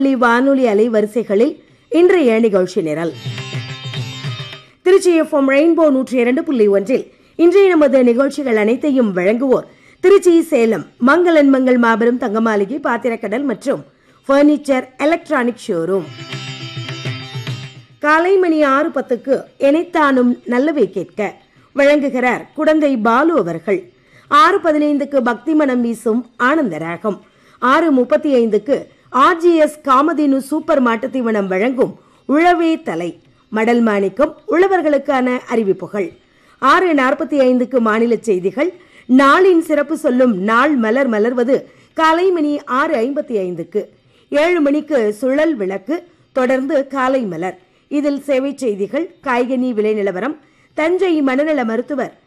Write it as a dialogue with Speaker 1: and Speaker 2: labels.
Speaker 1: வானொலி அலைவரிசைகளில் இன்றைய நிகழ்ச்சி நிரல் திருச்சி எஃப்எம் ரெயின்போ நூற்றி இரண்டு புள்ளி ஒன்றில் இன்றைய நமது நிகழ்ச்சிகள் அனைத்தையும் வழங்குவோர் திருச்சி சேலம் மங்களன் மங்கள் மாபெரும் தங்கமாளிகை பாத்திரக்கடல் மற்றும் பர்னிச்சர் எலக்ட்ரானிக் ஷோரூம் காலை மணி ஆறு பத்துக்கு எனைத்தானும் நல்லவை கேட்க வழங்குகிறார் குடந்தை பாலு அவர்கள் ஆறு பதினைந்துக்கு பக்தி மனம் வீசும் ஆனந்த ராகம் ஆறு முப்பத்தி ஐந்துக்கு ஆர்ஜிஎஸ் காமதேனு சூப்பர் மாட்டுத்தீவனம் வழங்கும் உழவே தலை மடல் மாணிக்கம் உழவர்களுக்கான அறிவிப்புகள் ஆறு நாற்பத்தி ஐந்துக்கு மாநில செய்திகள் நாளின் சிறப்பு சொல்லும் நாள் மலர் மலர்வது காலை மணி ஆறு ஐம்பத்தி ஐந்துக்கு ஏழு மணிக்கு சுழல் விளக்கு தொடர்ந்து காலை மலர் இதில் சேவை செய்திகள் காய்கனி விலை நிலவரம் தஞ்சை மனநல மருத்துவர்